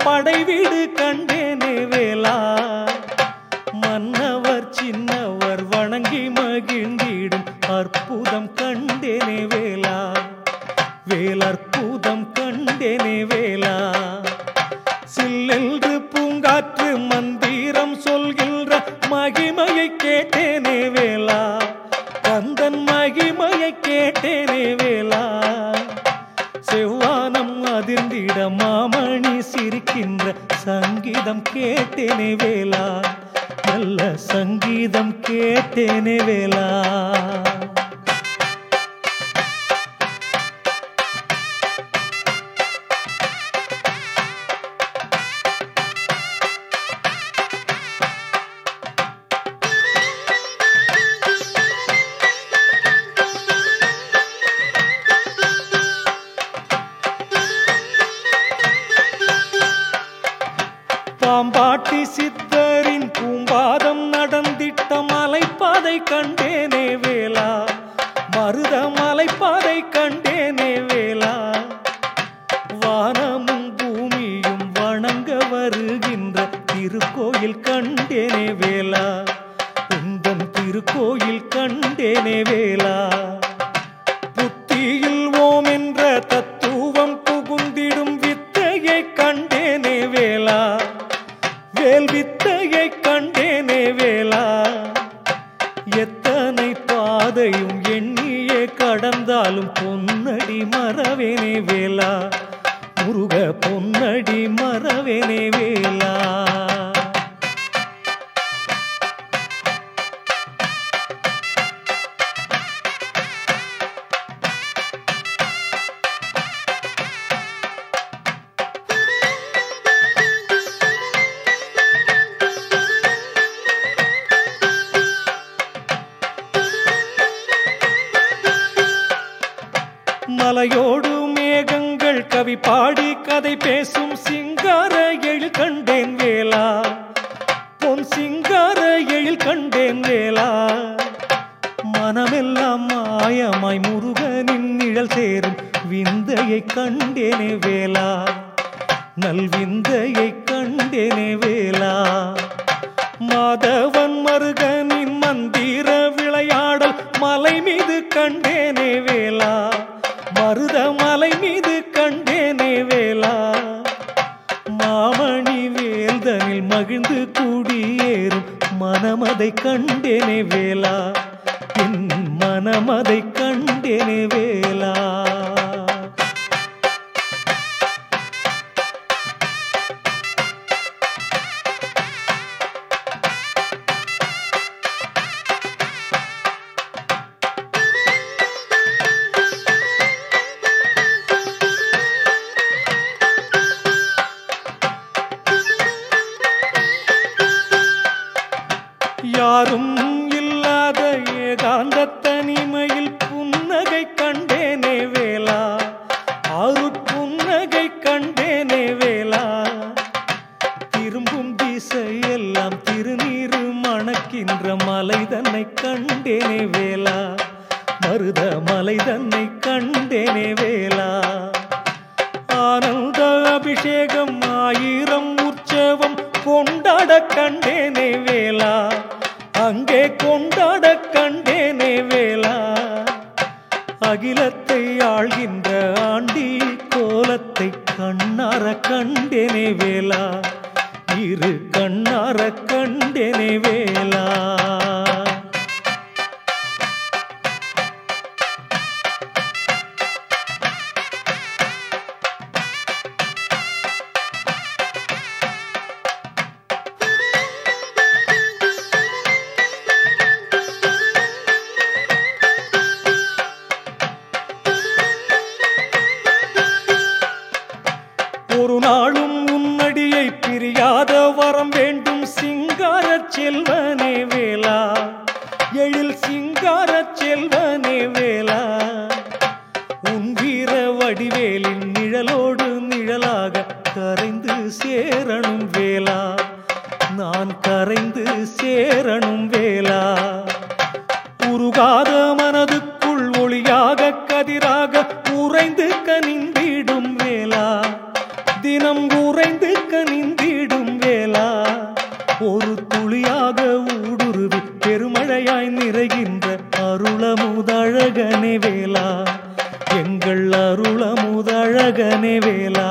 படை வீடு கண்டேனே வேலா மன்னவர் சின்னவர் வணங்கி மகிழ்ந்திடும் அற்புதம் கண்டேனே வேலா வேலற்புதம் கண்டேனே வேலா சில்லென்று பூங்காற்று மந்திரம் சொல்கின்ற மகிமையை கேட்டேனே வேலா கந்தன் மகிமையை கேட்டேனே வேலா செவ்வானம் அதிர்ந்திட மாமணி சிரிக்கின்ற சங்கீதம் கேட்டேனே வேலா நல்ல சங்கீதம் கேட்டேனே வேலா பாம்பாட்டி சித்தரின் பூம்பாதம் நடந்திட்ட மலைப்பாதை கண்டேனே வேலா மருத மலைப்பாதை கண்டேனே வேலா வானமும் பூமியும் வணங்க வருகின்ற திருக்கோயில் கண்டேனே வேலா உந்தன் திருக்கோயில் கண்டேனே வேலா புத்தியில் ஓம் என்ற தத்துவம் புகுந்திடும் வித்தையை கண்டேனே வேலா வேல் வித்தையை கண்டேனே வேலா எத்தனை பாதையும் எண்ணியே கடந்தாலும் பொன்னடி மறவேனே வேலா முருக பொன்னடி மறவேனே வேலா மலையோடு மேகங்கள் கவி பாடி கதை பேசும் சிங்கார எழில் கண்டேன் வேலா பொன் சிங்கார எழில் கண்டேன் வேலா மனமெல்லாம் மாயமாய் முருகனின் நிழல் சேரும் விந்தையை கண்டேனே வேலா நல் விந்தையை கண்டேனே வேலா மாதவன் மருகனின் மந்திர விளையாடல் மலை மீது கண்டேனே வேலா மருத மலை மீது கண்டேனே வேலா மாமணி வேல்தனில் மகிழ்ந்து குடியேறும் மனமதை கண்டேனே வேலா என் மனமதை கண்டேனே வேலா யாரும் இல்லாத ஏகாந்த தனிமையில் புன்னகை கண்டேனே வேலா அருட்புன்னகை கண்டேனே வேலா திரும்பும் திசையெல்லாம் திருநீரு மணக்கின்ற மலை தன்னை கண்டேனே வேலா மருத மலை தன்னை கண்டேனே வேலா ஆனந்த அபிஷேகம் ஆயிரம் உற்சவம் கொண்டாட கண்டேனே வேலா அங்கே கொண்டாட கண்டேனே வேலா அகிலத்தை ஆள்கின்ற ஆண்டி கோலத்தை கண்ணார கண்டேனே வேலா இரு கண்ணார கண்டேனே வேலா ஒரு நாளும் உன்னடியை பிரியாத வரம் வேண்டும் சிங்கார செல்வனே வேலா எழில் சிங்கார செல்வனே வேலா உன் வீர வடிவேலின் நிழலோடு நிழலாக கரைந்து சேரணும் வேலா நான் கரைந்து சேரணும் வேலா உருகாத மனதுக்குள் ஒளியாக கதிராக உறைந்து கனிந்திடும் வேலா தினம் உறைந்து கனிந்திடும் வேளா ஒரு துளியாக ஊடுருவி பெருமழையாய் நிறைகின்ற அருளமுதழகனே வேளா எங்கள் அருளமுதழகனே வேளா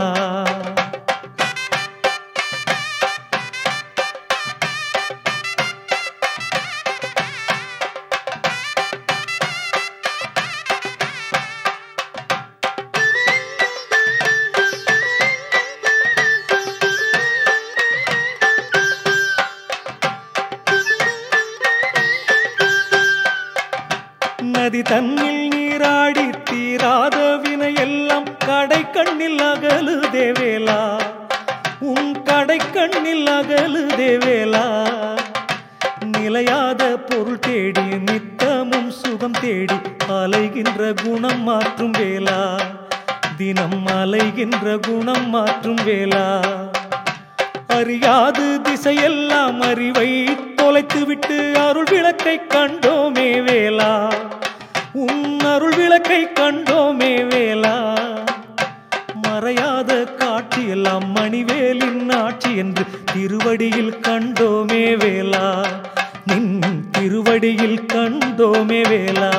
நதி தன்னில் நீராடி தீராத வினையெல்லாம் கடை கண்ணில் அகலு தேவேலா உன் கடை கண்ணில் அகலு தேவேலா நிலையாத பொருள் தேடி நித்தமும் சுகம் தேடி அலைகின்ற குணம் மாற்றும் வேளா தினம் அலைகின்ற குணம் மாற்றும் வேளா அறியாது திசையெல்லாம் அறிவை தொலைத்துவிட்டு அருள் விளக்கை கண்டோமே வேளா உன் அருள் விளக்கை கண்டோமே வேளா மறையாத காட்சியெல்லாம் மணிவேலின் ஆட்சி என்று திருவடியில் கண்டோமே வேளா நின் திருவடியில் கண்டோமே வேளா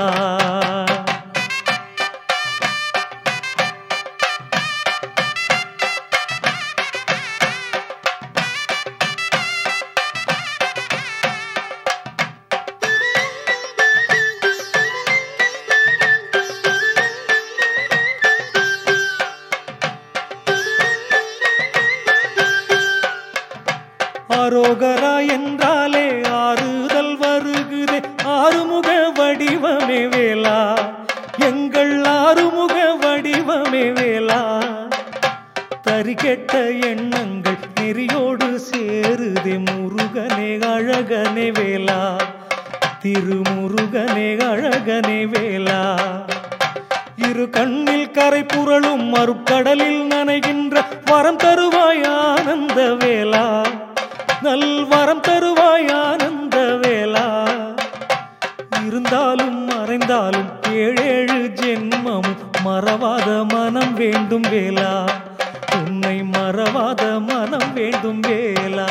அரோகரா என்றாலே ஆறுதல் வருகுதே ஆறுமுக வடிவமே வேளா எங்கள் ஆறுமுக வடிவமே வேளா தரிகெட்ட எண்ணங்கள் நெறியோடு சேருதே முருகனே அழகனே வேளா திருமுருகனே அழகனே வேளா இரு கண்ணில் கரை புரளும் மறுக்கடலில் நனைகின்ற வரம் தருவாய் ஆனந்த வேளா நல் வரம் தருவாய் ஆனந்த வேளா இருந்தாலும் மறைந்தாலும் ஏழேழு ஜென்மம் மறவாத மனம் வேண்டும் வேளா உன்னை மறவாத மனம் வேண்டும் வேளா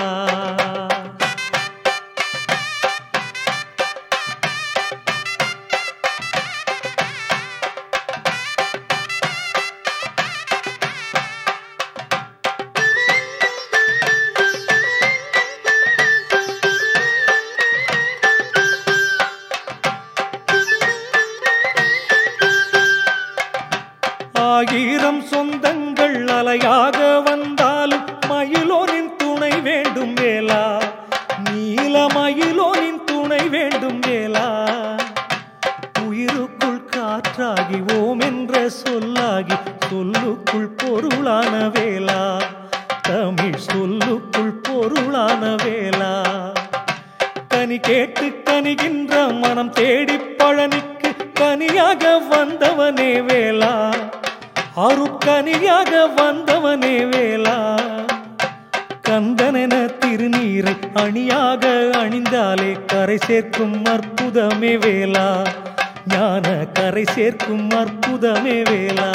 ஆயிரம் சொந்தங்கள் அலையாக வந்தாலும் மயிலோனின் துணை வேண்டும் வேளா நீல மயிலோனின் துணை வேண்டும் வேளா உயிருக்குள் காற்றாகி ஓம் என்ற சொல்லாகி சொல்லுக்குள் பொருளான வேளா தமிழ் சொல்லுக்குள் பொருளான வேளா கனி கேட்டு கனிகின்ற மனம் தேடி பழனிக்கு கனியாக வந்தவனே வேளா அருக்கனியாக வந்தவனே வேளா கந்தனென திருநீரை அணியாக அணிந்தாலே கரை சேர்க்கும் அற்புதமே வேளா ஞான கரை சேர்க்கும் அற்புதமே வேளா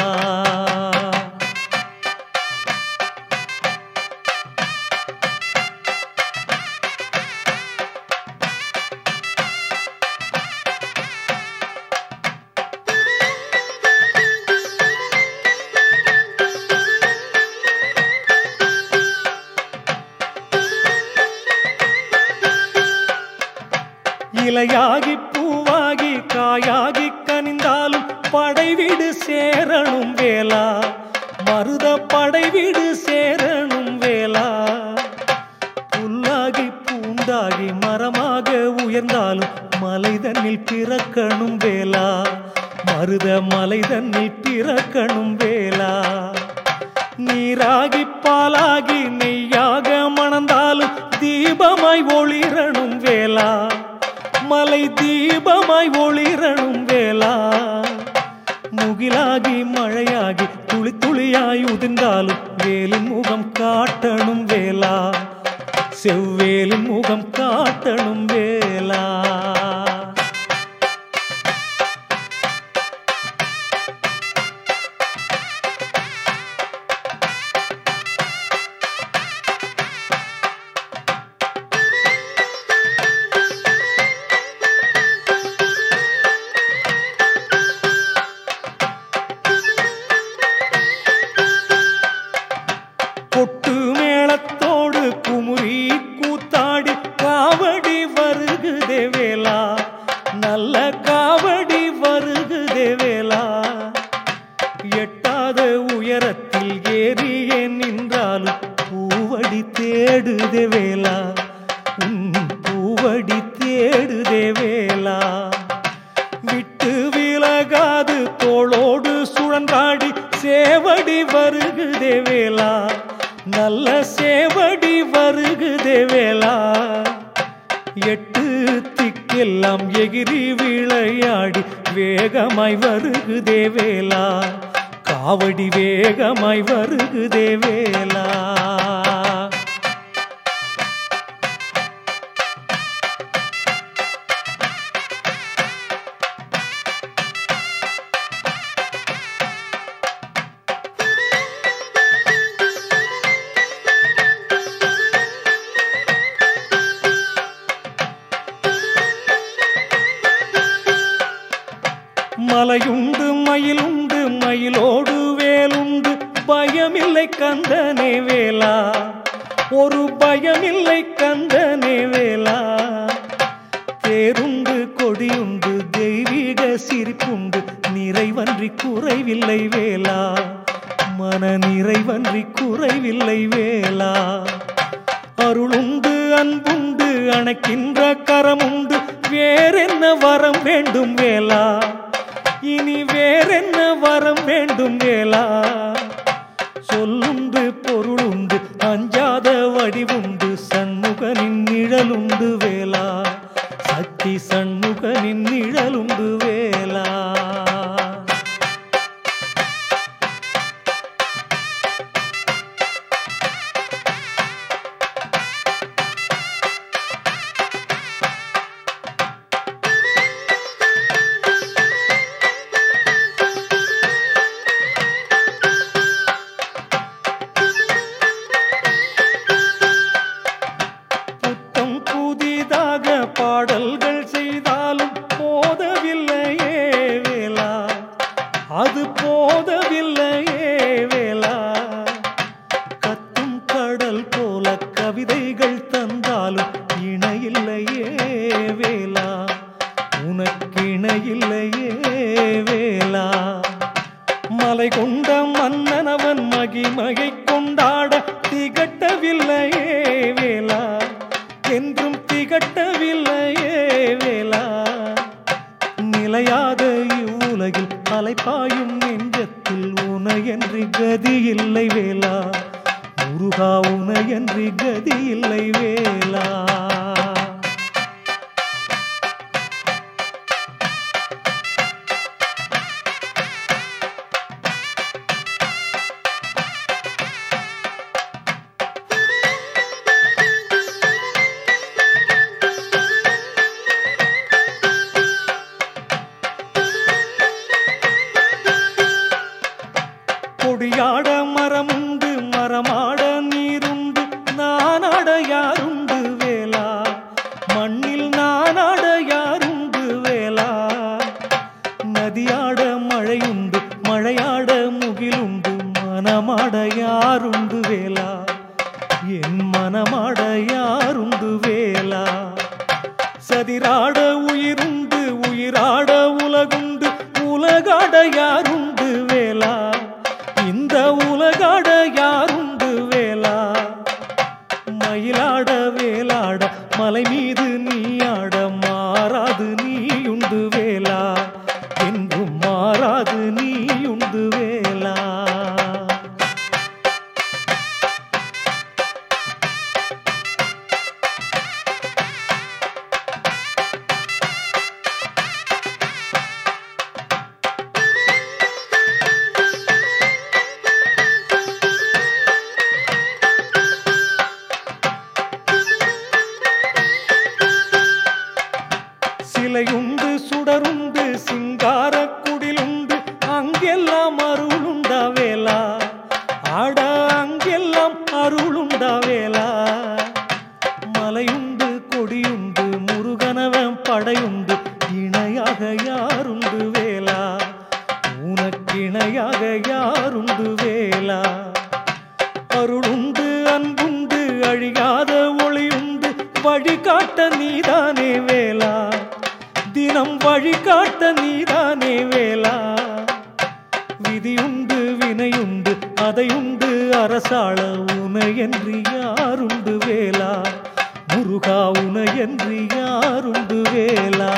இலையாகி பூவாகி காயாகி கனிந்தாலும் படைவீடு சேரணும் வேளா மருத படைவீடு சேரணும் வேளா புல்லாகி பூண்டாகி மரமாக உயர்ந்தாலும் மலைதன்னில் பிறக்கணும் வேளா மருத மலைதன்னில் பிறக்கணும் வேளா நீராகி பாலாகி நெய்யாக மணந்தாலும் தீபமாய் ஒளிரணும் வேளா மலை தீபமாய் ஒளிரணும் வேளா முகிலாகி மழையாகி துளி துளியாய் உதிர்ந்தாலும் வேலின் முகம் காட்டணும் வேளா செவ்வேலின் முகம் காட்டணும் வேளா கொட்டு மேளத்தோடு குமுறி கூத்தாடி காவடி வருகுதே வேலா நல்ல காவடி வருகுதே வேலா எட்டாத உயரத்தில் ஏறியே நின்றாலும் பூவடி தேடுதே வேலா உன் பூவடி தேடுதே வேலா விட்டு விலகாது தோளோடு சுழன்றாடி சேவடி வருகுதே வேலா நல்ல சேவடி வருகுதே வேலா எட்டு திக்கெல்லாம் எகிரி விளையாடி வேகமாய் வருகுதே வேலா காவடி வேகமாய் வருகுதே வேலா மலையுண்டு மயிலுண்டு மயிலோடு வேலுண்டு பயமில்லை கந்தனே வேலா ஒரு பயமில்லை கந்தனே வேலா தேருண்டு கொடியுண்டு தெய்வீக சிரிப்புண்டு நிறைவன்றி குறைவில்லை வேலா மன நிறைவன்றி குறைவில்லை வேலா அருளுண்டு அன்புண்டு அணைக்கின்ற கரமுண்டு வேறென்ன வரம் வேண்டும் வேலா இனி வேறென்ன வரம் வேண்டும் வேலா சொல்லுண்டு பொருளுண்டு அஞ்சாத வடிவுண்டு சண்முகனின் நிழலுண்டு வேலா சக்தி சண்முகனின் நிழலுண்டு வேலா புத்தம் புதிதாக பாடல்கள் செய்தாலும் போதவில்லையே வேலா அது போதவில்லையே வேலா கத்தும் கடல் போல கவிதைகள் தந்தாலும் இணையில்லையே வேலா உனக்கு இணையில்லையே வேலா மலை கொண்ட மன்னனவன் மகிமையை கொண்டாட திகட்டவில்லையே வேலா என்றும் திகட்டவில்லையே வேலா நிலையாத இவ்வுலகில் அலைப்பாயும் நெஞ்சத்தில் உனையன்றி கதி இல்லை வேலா முருகா உனையன்றி கதி இல்லை வேலா கொடியாட மரமுண்டு மரமாட நீருண்டு நானாட யாருண்டு வேலா மண்ணில் நானாட யாருண்டு வேலா நதியாட மழையுண்டு மழையாட முகிலுண்டு மனமாட யாருண்டு வேலா என் மனமாட யாருண்டு வேலா சதிராட உயிருண்டு உயிராட உலகுண்டு உலகாட யாருண்டு வேலா இந்த உலகாட யாருண்டு வேலா மயிலாட வேலாட மலை மீது நீயாட மாறாது நீயுண்டு வேலா என்றும் மாறாது நீயுண்டு வேலா வழிகாட்ட நீதானே வேலா தினம் வழிகாட்ட நீதானே வேலா விதியுண்டு வினையுண்டு அதையுண்டு அரசாள உனையன்றி யாருண்டு வேலா முருகா உனையன்றி யாருண்டு வேலா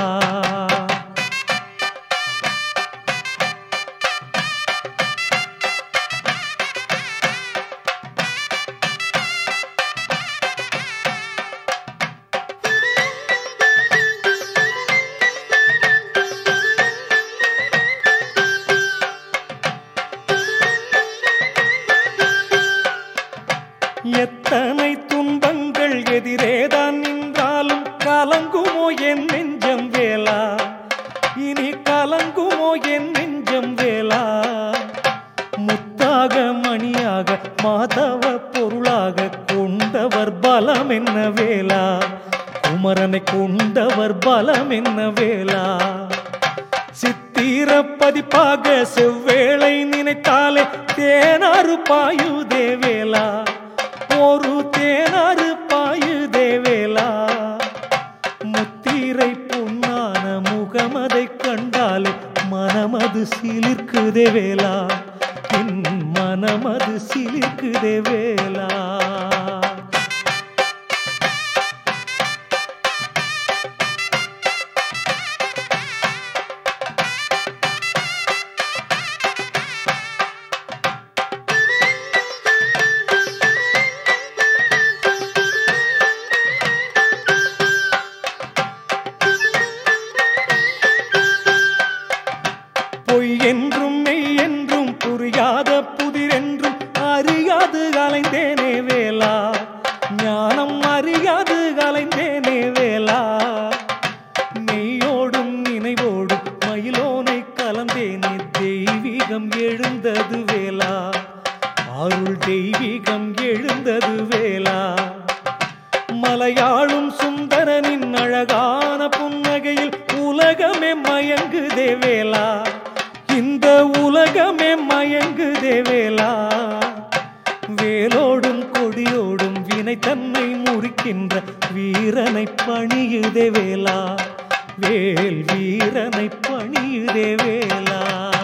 எத்தனை துன்பங்கள் எதிரேதான் நின்றாலும் கலங்குமோ என் நெஞ்சம் வேலா இனி கலங்குமோ என் நெஞ்சம் வேலா முத்தாக மணியாக மாதவ பொருளாக கொண்டவர் பலம் என்ன வேலா குமரனை கொண்டவர் பலம் என்ன வேலா சித்திர பதிப்பாக செவ்வேளை நினைத்தாலே தேனாறு பாயு தேவேலா ஒரு தேனாறு பாயு தேவேலா முத்திரை பொன்னான முகமதை கண்டாலே மனமது சிலிர்க்குதே வேலா என் மனமது சிலிர்க்குதே வேலா பொய் என்றும் மெய் என்றும் புரியாத புதிரென்றும் அறியாது அலைந்தேனே வேலா ஞானம் அறியாது அலைந்தேனே வேலா மெய்யோடும் நினைவோடும் மயிலோனை கலந்தேனே தெய்வீகம் எழுந்தது வேலா அருள் தெய்வீகம் எழுந்தது வேலா மலையாளும் சுந்தரனின் அழகான புன்னகையில் உலகமே மயங்கு தேவேலா இந்த உலகமே மயங்கு தேவேலா வேலோடும் கொடியோடும் வினை தன்னை முறிக்கின்ற வீரனை பணியுதே வேலா வேல் வீரனை பணியுதே வேலா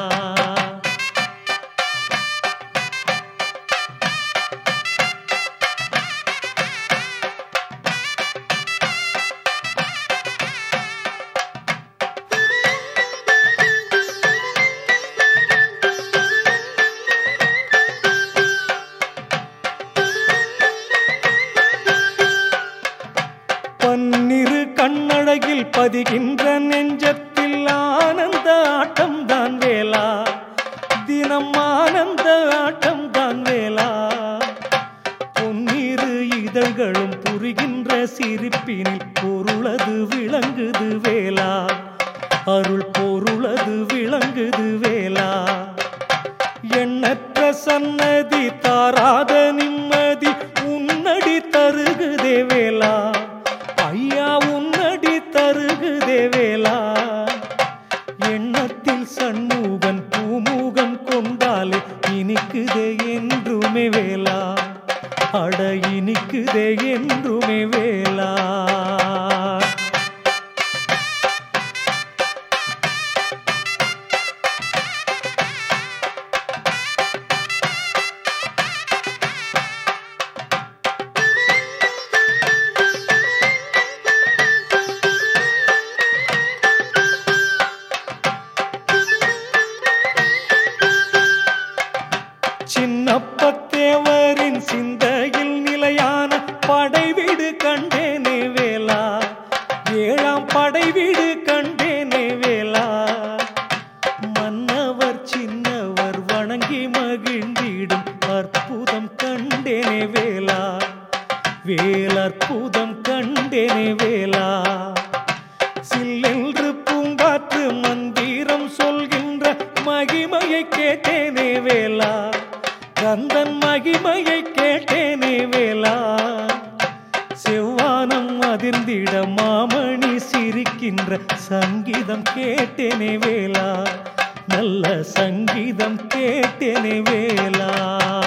பன்னிரு கண்ணழகில் பதிகின்ற நெஞ்சத்தில் ஆனந்த ஆட்டம் தான் வேலா தினம் ஆனந்த ஆட்டம் தான் வேலா பொன்னிரு இதழ்களும் புரிகின்ற சிரிப்பினில் பொருளது விளங்குது வேலா அருள் பொருளது விளங்குது வேலா எண்ணற்ற சன்னதி தாராத நிம்மதி உன்னடி தருகுதே வேலா ஐயா உன்னடி தருகுதே வேலா எண்ணத்தில் சண்முகன் பூமுகன் கொண்டாலே இனிக்குதே என்றுமே வேலா அட இனிக்குதே என்றுமே வேலா சின்னப்பத்தேவரின் சிந்தையில் நிலையான படைவீடு கண்டேனே வேலா ஏழாம் படைவீடு கண்டேனே வேலா மன்னவர் சின்னவர் வணங்கி மகிழ்ந்திடும் அற்புதம் கண்டேனே வேலா வேலற்புதம் கண்டேனே வேலா சில்லென்று பூங்காற்று மந்திரம் சொல்கின்ற மகிமையை கேட்டேனே வேலா கந்தன் மகிமையை கேட்டேனே வேலா செவ்வானம் அதிர்ந்திட மாமணி சிரிக்கின்ற சங்கீதம் கேட்டேனே வேலா நல்ல சங்கீதம் கேட்டேனே வேலா